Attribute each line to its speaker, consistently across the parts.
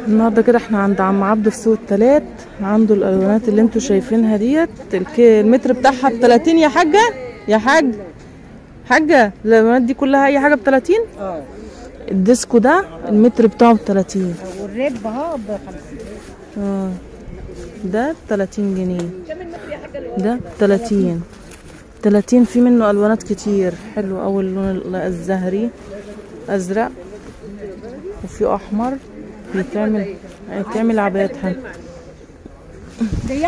Speaker 1: النهارده كده احنا عند عم عبده في سوق التلات عنده الالوانات اللي انتوا شايفينها ديت الك- المتر بتاعها ب 30 يا حاجه يا حاج حاجه الالوانات دي كلها اي حاجه ب 30
Speaker 2: اه
Speaker 1: الديسكو ده المتر بتاعه ب 30
Speaker 2: والرب اهو ب 50
Speaker 1: اه ده ب 30 جنيه ده ب 30 30 في منه الوانات كتير حلو قوي اللون ال- الزهري ازرق وفي احمر بيتعمل بيتعمل عبايات حلو
Speaker 2: دي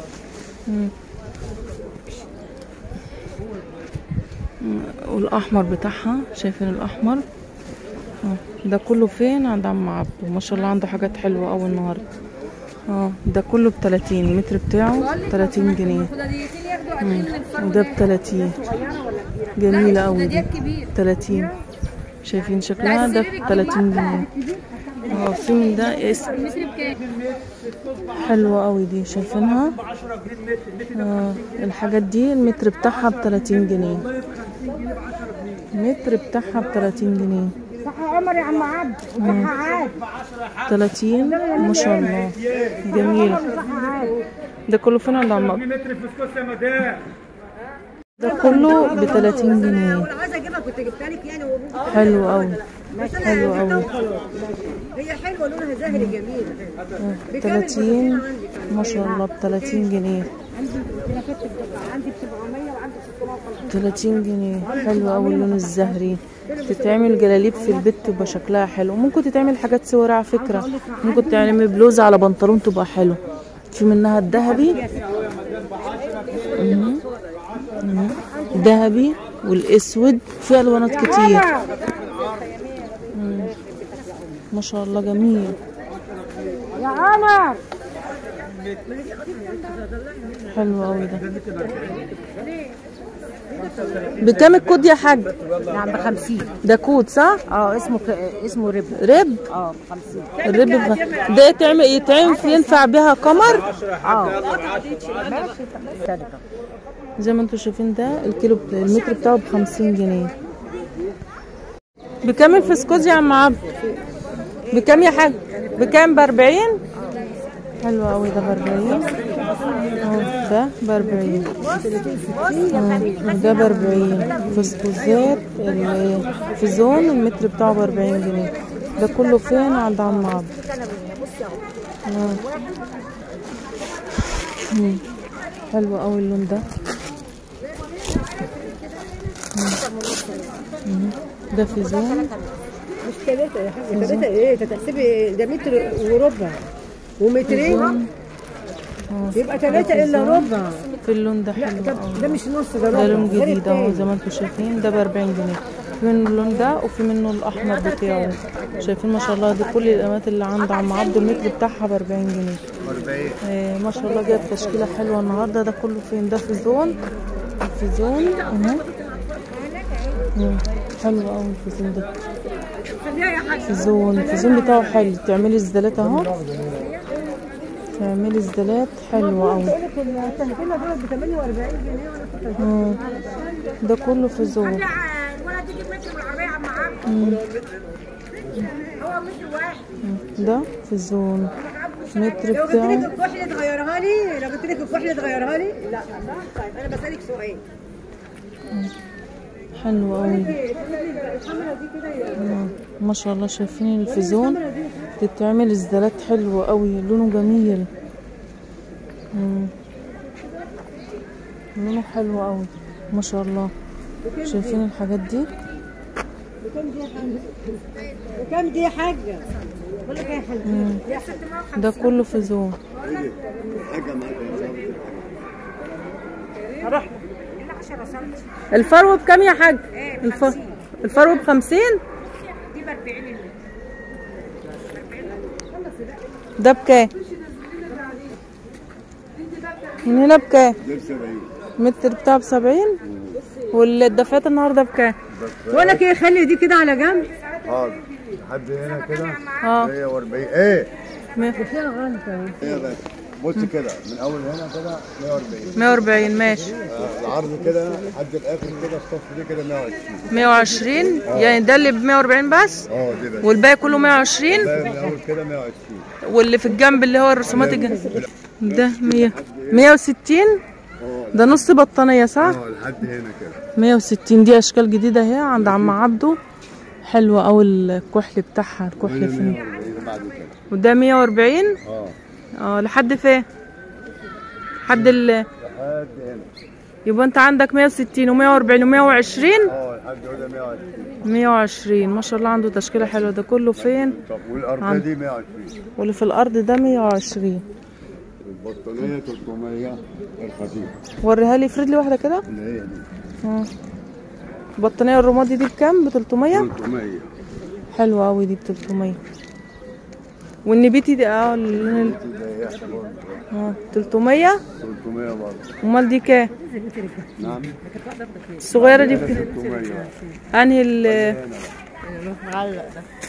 Speaker 1: والاحمر بتاعها شايفين الاحمر اه ده كله فين عند عم عبده ما شاء الله عنده حاجات حلوه قوي النهارده اه ده كله ب 30 المتر بتاعه 30 جنيه مم. وده ب 30 جميله قوي دي 30 شايفين شكلها ده ب 30 جنيه اه في من ده اسم حلوة قوي دي شايفينها آه الحاجات دي المتر بتاعها ب 30 جنيه المتر بتاعها ب 30 جنيه
Speaker 2: صح يا عمر يا عم عبد صح عاد
Speaker 1: 30 ما شاء الله جميل
Speaker 2: صح عاد
Speaker 1: ده كله فين عند عم عبد؟
Speaker 3: متر فسكوس يا مدام
Speaker 1: ده كله ب 30 جنيه
Speaker 2: عايزه اجيبها كنت جبتها لك يعني وابوك
Speaker 1: حلو قوي حلو قوي
Speaker 2: هي حلوه لونها زهري جميل
Speaker 1: آه، 30 ما شاء الله ب 30 جنيه
Speaker 2: عندي جرافات عندي ب 700 وعندي ب 650
Speaker 1: 30 جنيه حلو قوي اللون الزهري تتعمل جلاليب في البيت تبقى شكلها حلو ممكن تتعمل حاجات صور على فكرة ممكن تعمل بلوزة على بنطلون تبقى حلو في منها الذهبي مهم. مهم. الذهبي والاسود في الوانات كتير مم. ما شاء الله جميل
Speaker 2: يا عمر
Speaker 1: حلو قوي ده بكام الكود يا حاج
Speaker 2: نعم ب 50
Speaker 1: ده كود صح
Speaker 2: اه اسمه ك... اسمه رب
Speaker 1: رب
Speaker 2: اه ب 50
Speaker 1: الرب بخ- ده يتعمل يتعمل ينفع بيها قمر
Speaker 2: اه ماشي سلكة.
Speaker 1: زي ما انتم شايفين ده الكيلو بت- المتر بتاعه ب 50 جنيه بكام الفسكوز يا عم عبد بكام يا حاج بكام ب 40 حلو قوي ده ب 40 اه ده ب 40 اه ده ب 40 فسكوزات ال- في زون المتر بتاعه ب 40 جنيه ده كله فين عند عم عبد اه مم. حلو قوي اللون ده مم. ده في زون
Speaker 2: مش ثلاثة يا حاجة ثلاثة ايه انت تحسبي ده متر وربع ومترين
Speaker 1: اه
Speaker 2: يبقى ثلاثة الا ربع
Speaker 1: في اللون ده
Speaker 2: لا
Speaker 1: حلو
Speaker 2: ده,
Speaker 1: قوي
Speaker 2: ده مش نص ده ربع
Speaker 1: ده لون
Speaker 2: غير
Speaker 1: جديد اهو
Speaker 2: التاني.
Speaker 1: زي ما انتم شايفين ده ب 40 جنيه في منه اللون ده وفي منه الاحمر بتاعه شايفين ما شاء الله دي كل الامات اللي عند عم عبد المتر بتاعها ب 40 جنيه
Speaker 3: 40
Speaker 1: آه ما شاء الله جايب تشكيله حلوه النهارده ده كله فين ده في زون في زون اهو مم. حلو قوي في زون ده في زون في زون بتاعه حلو تعملي الزلات اهو تعملي الزلات حلوه قوي
Speaker 2: بقول لك التهديمة دول ب 48 جنيه وانا كنت
Speaker 1: مم. ده كله في زون
Speaker 2: ولا تجيب متر بالعربية يا عم عبد
Speaker 1: مم.
Speaker 2: هو متر واحد
Speaker 1: ده في الزون متر
Speaker 2: لو قلت
Speaker 1: بتاعه
Speaker 2: لك الكحل تغيرها لي لو قلت لك الكحل تغيرها لي لا لا طيب انا بسالك سؤال
Speaker 1: حلو قوي
Speaker 2: الحمرا دي كده يا
Speaker 1: ما شاء الله شايفين الفيزون تتعمل الزلات حلوة قوي لونه جميل مم. لونه حلو قوي ما شاء الله شايفين الحاجات دي
Speaker 2: بكام دي يا حاجه بكام دي يا حاجه بقول لك إيه يا حاجه يا ست
Speaker 1: ده كله فيزون الفرو بكام يا حاج الف... الفرو بخمسين
Speaker 2: دي ب 40
Speaker 1: ده بكام من هنا بكام المتر بتاعه بسبعين والدفات النهارده بكام
Speaker 2: بقول لك ايه خلي دي كده على جنب
Speaker 3: حاضر لحد هنا كده
Speaker 1: اه
Speaker 3: 140 ايه
Speaker 1: ما-
Speaker 2: فيها غلطه
Speaker 3: ايه بس بص كده من اول هنا كده 140
Speaker 1: 140 ماشي
Speaker 3: آه، العرض كده لحد الاخر كده الصف دي كده 120
Speaker 1: 120 يعني ده اللي ب 140 بس
Speaker 3: اه دي بس
Speaker 1: والباقي كله 120
Speaker 3: ده من اول كده 120
Speaker 1: واللي في الجنب اللي هو الرسومات الجنب ده 100 160
Speaker 3: اه
Speaker 1: ده نص بطانية صح؟
Speaker 3: اه لحد هنا كده
Speaker 1: 160 دي اشكال جديدة اهي عند عم عبده حلوة اوي الكحل بتاعها الكحل
Speaker 3: هنا
Speaker 1: فين
Speaker 3: 140 بعد كده
Speaker 1: وده 140
Speaker 3: اه
Speaker 1: اه لحد فين؟ لحد ال
Speaker 3: لحد هنا
Speaker 1: يبقى انت عندك 160 و140 و120
Speaker 3: اه لحد هنا 120
Speaker 1: 120 ما شاء الله عنده تشكيلة حلوة ده كله فين؟
Speaker 3: طب والارضيه دي 120
Speaker 1: واللي في الارض ده 120
Speaker 3: البطانيه 300 الخفيف
Speaker 1: وريها لي افرد لي واحدة كده
Speaker 3: اللي هي دي
Speaker 1: اه البطانية الرمادي دي بكام؟ ب 300
Speaker 3: 300
Speaker 1: حلوة اوي دي ب 300 والنبيتي دي اه اللون ال-
Speaker 3: دي زيها برضه.
Speaker 1: اه 300
Speaker 3: 300 برضه
Speaker 1: امال دي كام؟
Speaker 3: نعم
Speaker 1: الصغيرة دي بكام؟
Speaker 3: 300
Speaker 1: انهي ال
Speaker 3: هنا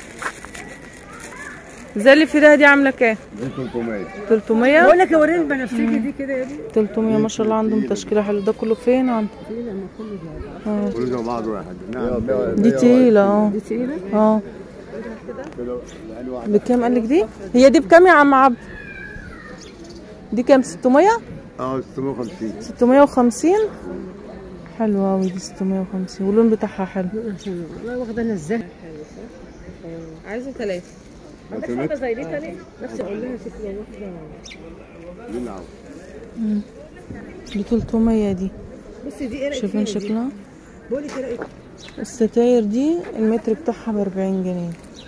Speaker 1: زي اللي في ده دي عاملة كام؟
Speaker 3: دي 300
Speaker 1: 300
Speaker 2: بقول لك يا وريني البنفسجي دي كده يا ابني
Speaker 1: 300 ما شاء الله عندهم تشكيلة حلوة ده كله فين عند اه
Speaker 3: كله زي بعض واحد نعم
Speaker 1: دي تقيلة اه
Speaker 2: دي تقيله
Speaker 1: اه
Speaker 3: كده الألوان.
Speaker 1: بكام قالك دي؟ هي دي بكام يا عم عبد؟ دي كام 600
Speaker 3: اه 650
Speaker 1: 650 حلوة اوي دي 650 واللون بتاعها حلو
Speaker 2: عشان والله واخده انا ازاي
Speaker 1: عايزة ثلاثة
Speaker 3: بطانية
Speaker 2: زي دي تاني نفس اقول لها شوف يعني واحده
Speaker 3: دي اللي عاوز.
Speaker 1: ب 300 دي
Speaker 2: بصي دي ايه رايك
Speaker 1: شايفين
Speaker 2: فيها دي؟
Speaker 1: شكلها؟
Speaker 2: بقول لك ايه رايك
Speaker 1: الستاير دي المتر بتاعها ب 40 جنيه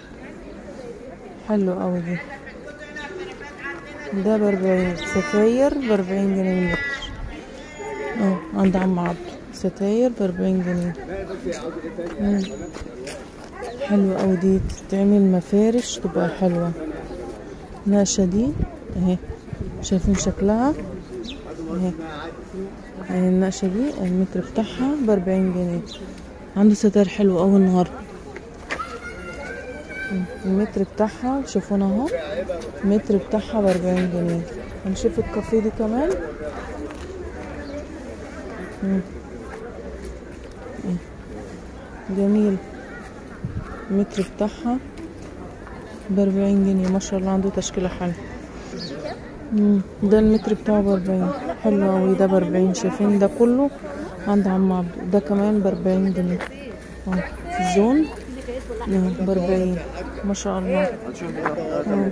Speaker 1: حلو قوي دي ده ب 40 ستاير ب 40 جنيه المتر اه عند عم عبد ستاير ب 40 جنيه مم. حلوة قوي دي تتعمل مفارش تبقى حلوة ناشة دي اهي شايفين شكلها اهي اهي النقشة دي المتر بتاعها ب 40 جنيه عنده ستاير حلو قوي النهارده المتر بتاعها شوفونا اهو المتر بتاعها ب 40 جنيه هنشوف الكافيه دي كمان مم. مم. جميل المتر بتاعها ب 40 جنيه ما شاء الله عنده تشكيلة حلوة مم. ده المتر بتاعه ب 40 حلو اوي ده ب 40 شايفين ده كله عند عم عبد ده كمان ب 40 جنيه اه في الزون ب 40 ما شاء الله اه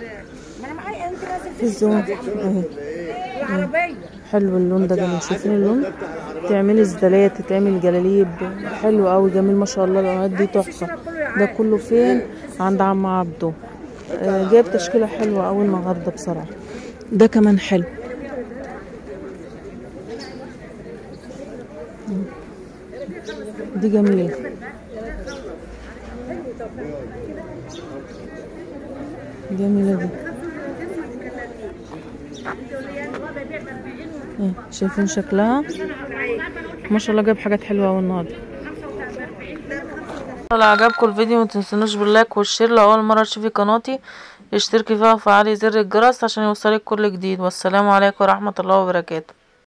Speaker 1: في الزون اهي اه. حلو اللون ده جميل شايفين اللون تعملي زدالية تتعمل جلاليب حلو قوي جميل ما شاء الله الألوانات دي تحفة ده كله فين عند عم عبده آه، جايب تشكيلة حلوة قوي النهاردة بصراحة ده كمان حلو دي جميلة جميلة دي ايه شايفين شكلها ما شاء الله جايب حاجات حلوة اوي النهاردة لو عجبكم الفيديو متنسونوش باللايك والشير لو اول مرة تشوفي قناتي اشتركي فيها وفعلي زر الجرس عشان يوصلك كل جديد والسلام عليكم ورحمة الله وبركاته